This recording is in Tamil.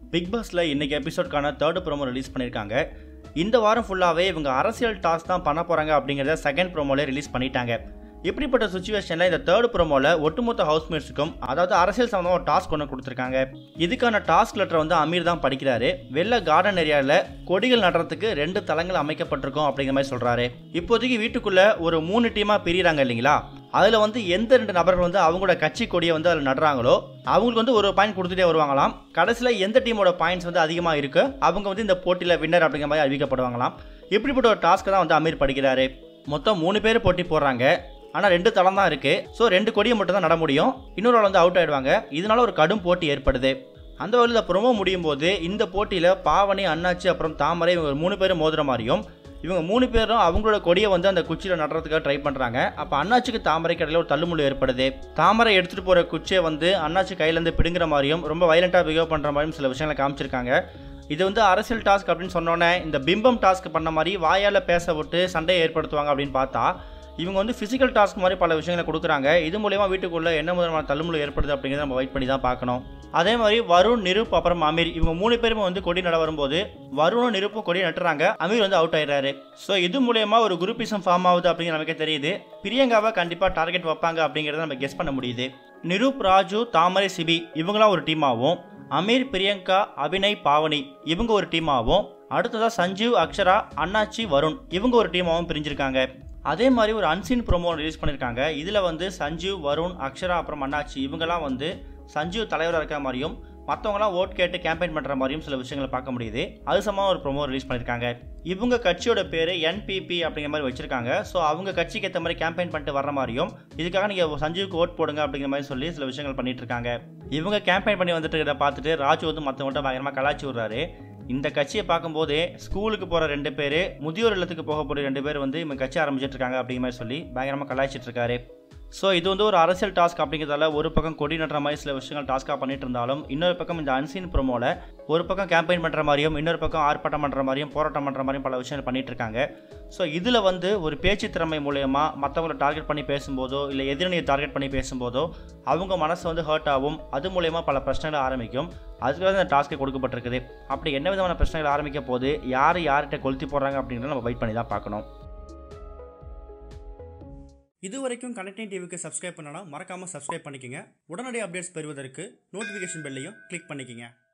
பிக் பாஸில் இன்னைக்கு எபிசோட்கான தேர்ட் ப்ரோமோ ரிலீஸ் பண்ணியிருக்காங்க இந்த வாரம் ஃபுல்லாகவே இவங்க அரசியல் டாஸ் தான் பண்ண போகிறாங்க அப்படிங்கிறத செகண்ட் ப்ரோமோலே ரிலீஸ் பண்ணிட்டாங்க இப்படிப்பட்ட சுச்சுவேஷனில் இந்த தேர்ட் ப்ரோமோவில் ஒட்டுமொத்த ஹவுஸ்மேட்ஸுக்கும் அதாவது அரசியல் சம்மந்தமாக ஒரு டாஸ்க் ஒன்று கொடுத்துருக்காங்க இதுக்கான டாஸ்க் லெட்டர் வந்து அமீர் தான் படிக்கிறாரு வெள்ள கார்டன் ஏரியாவில் கொடிகள் நடுறதுக்கு ரெண்டு தளங்கள் அமைக்கப்பட்டிருக்கும் அப்படிங்கிற மாதிரி சொல்கிறாரு இப்போதைக்கு வீட்டுக்குள்ளே ஒரு மூணு டீமாக பிரிகிறாங்க இல்லைங்களா அதில் வந்து எந்த ரெண்டு நபர்கள் வந்து அவங்களோட கட்சி கொடியை வந்து அதில் நடுறாங்களோ அவங்களுக்கு வந்து ஒரு பாயிண்ட் கொடுத்துட்டே வருவாங்களாம் கடைசியில் எந்த டீமோட பாயிண்ட்ஸ் வந்து அதிகமாக இருக்கு அவங்க வந்து இந்த போட்டியில் வின்னர் அப்படிங்கிற மாதிரி அறிவிக்கப்படுவாங்களாம் இப்படிப்பட்ட ஒரு டாஸ்க்கை தான் வந்து அமீர் படிக்கிறாரு மொத்தம் மூணு பேர் போட்டி போடுறாங்க ஆனால் ரெண்டு தளம் தான் இருக்கு ஸோ ரெண்டு கொடியை மட்டும் தான் நட முடியும் இன்னொரு ஆள் வந்து அவுட் ஆயிடுவாங்க இதனால ஒரு கடும் போட்டி ஏற்படுது அந்த வழியில் ப்ரொமோ முடியும் போது இந்த போட்டியில் பாவனி அண்ணாச்சி அப்புறம் தாமரை இவங்க மூணு பேரும் மோதுற மாதிரியும் இவங்க மூணு பேரும் அவங்களோட கொடியை வந்து அந்த குச்சியில் நடுறதுக்காக ட்ரை பண்ணுறாங்க அப்போ அண்ணாச்சிக்கு தாமரை கடையில் ஒரு தள்ளுமுள்ளு ஏற்படுது தாமரை எடுத்துகிட்டு போகிற குச்சியை வந்து அண்ணாச்சி கையிலேருந்து பிடுங்குற மாதிரியும் ரொம்ப வயலண்ட்டாக பிஹேவ் பண்ணுற மாதிரியும் சில விஷயங்களை காமிச்சிருக்காங்க இது வந்து அரசியல் டாஸ்க் அப்படின்னு சொன்னோன்னே இந்த பிம்பம் டாஸ்க் பண்ண மாதிரி வாயால் பேச விட்டு சண்டையை ஏற்படுத்துவாங்க அப்படின்னு பார்த்தா இவங்க வந்து ஃபிசிக்கல் டாஸ்க் மாதிரி பல விஷயங்களை கொடுக்குறாங்க இது மூலயமா வீட்டுக்குள்ளே என்ன விதமான தள்ளுமுள்ள ஏற்படுது அப்படிங்கிறத நம்ம வெயிட் பண்ணி தான் பார்க்கணும் அதே மாதிரி வருண் நிருப் அப்புறம் அமீர் இவங்க மூணு பேருமே வந்து கொடி நட வரும்போது வருணும் நிருப்பும் கொடி நட்டுறாங்க அமீர் வந்து அவுட் ஆயிடுறாரு ஸோ இது மூலயமா ஒரு குரூப்பிசம் ஃபார்ம் ஆகுது அப்படிங்கிற நமக்கே தெரியுது பிரியங்காவை கண்டிப்பாக டார்கெட் வைப்பாங்க அப்படிங்கிறத நம்ம கெஸ் பண்ண முடியுது நிருப் ராஜு தாமரை சிபி இவங்களாம் ஒரு டீமாகவும் அமீர் பிரியங்கா அபிநய் பாவனி இவங்க ஒரு டீமாகவும் அடுத்ததாக சஞ்சீவ் அக்ஷரா அண்ணாச்சி வருண் இவங்க ஒரு டீமாகவும் பிரிஞ்சிருக்காங்க அதே மாதிரி ஒரு அன்சீன் ப்ரோமோ ரிலீஸ் பண்ணியிருக்காங்க இதில் வந்து சஞ்சீவ் வருண் அக்ஷரா அப்புறம் அண்ணாச்சி இவங்கெல்லாம் வந்து சஞ்சீவ் தலைவராக இருக்கிற மாதிரியும் மற்றவங்களாம் ஓட் கேட்டு கேம்பெயின் பண்ணுற மாதிரியும் சில விஷயங்களை பார்க்க முடியுது அது சம்பந்தமாக ஒரு ப்ரோமோ ரிலீஸ் பண்ணியிருக்காங்க இவங்க கட்சியோட பேர் என்பிபி அப்படிங்கிற மாதிரி வச்சிருக்காங்க ஸோ அவங்க கட்சிக்கு ஏற்ற மாதிரி கேம்பெயின் பண்ணிட்டு வர மாதிரியும் இதுக்காக நீங்கள் சஞ்சீவுக்கு ஓட் போடுங்க அப்படிங்கிற மாதிரி சொல்லி சில விஷயங்கள் பண்ணிட்டு இருக்காங்க இவங்க கேம்பெயின் பண்ணி வந்துட்டு இருக்கிறத பார்த்துட்டு ராஜு வந்து மற்றவங்கள்ட்ட பயங்கரமாக கலாச்சி விடுறாரு இந்த கட்சியை பார்க்கும்போது ஸ்கூலுக்கு போகிற ரெண்டு பேர் முதியோர் இல்லத்துக்கு போக போகிற ரெண்டு பேர் வந்து இவங்க கட்சி ஆரம்பிச்சிட்டு இருக்காங்க அப்படிங்கிற மாதிரி சொல்லி பயங்கரமாக கலாய்ச்சிட்டு இருக்காரு ஸோ இது வந்து ஒரு அரசியல் டாஸ்க் அப்படிங்கிறதால ஒரு பக்கம் கொடி நடுற மாதிரி சில விஷயங்கள் டாஸ்க்காக பண்ணிட்டு இருந்தாலும் இன்னொரு பக்கம் இந்த அன்சீன் ப்ரோமோவில் ஒரு பக்கம் கேம்பெயின் பண்ணுற மாதிரியும் இன்னொரு பக்கம் ஆர்ப்பாட்டம் பண்ணுற மாதிரியும் போராட்டம் பண்ணுற மாதிரியும் பல விஷயங்கள் பண்ணிட்டு இருக்காங்க ஸோ இதில் வந்து ஒரு பேச்சு திறமை மூலயமா மற்றவங்களை டார்கெட் பண்ணி பேசும்போதோ இல்லை எதிரணியை டார்கெட் பண்ணி பேசும்போதோ அவங்க மனசு வந்து ஹர்ட் ஆகும் அது மூலயமா பல பிரச்சனைகள் ஆரம்பிக்கும் அதுக்காக இந்த டாஸ்க்கை கொடுக்கப்பட்டிருக்குது அப்படி என்ன விதமான பிரச்சனைகள் ஆரம்பிக்க போது யார் யார்கிட்ட கொளுத்தி போடுறாங்க அப்படிங்கிறத நம்ம வெயிட் பண்ணி தான் பார்க்கணும் இது வரைக்கும் கனெக்டிங் டிவிக்கு சப்ஸ்கிரைப் பண்ணனா மறக்காமல் சப்ஸ்கிரைப் பண்ணிக்கங்க உடனடி அப்டேட்ஸ் பெறுவதற்கு நோட்டிஃபிகேஷன் பெல்லையும் கிளிக் பண்ணிக்கங்க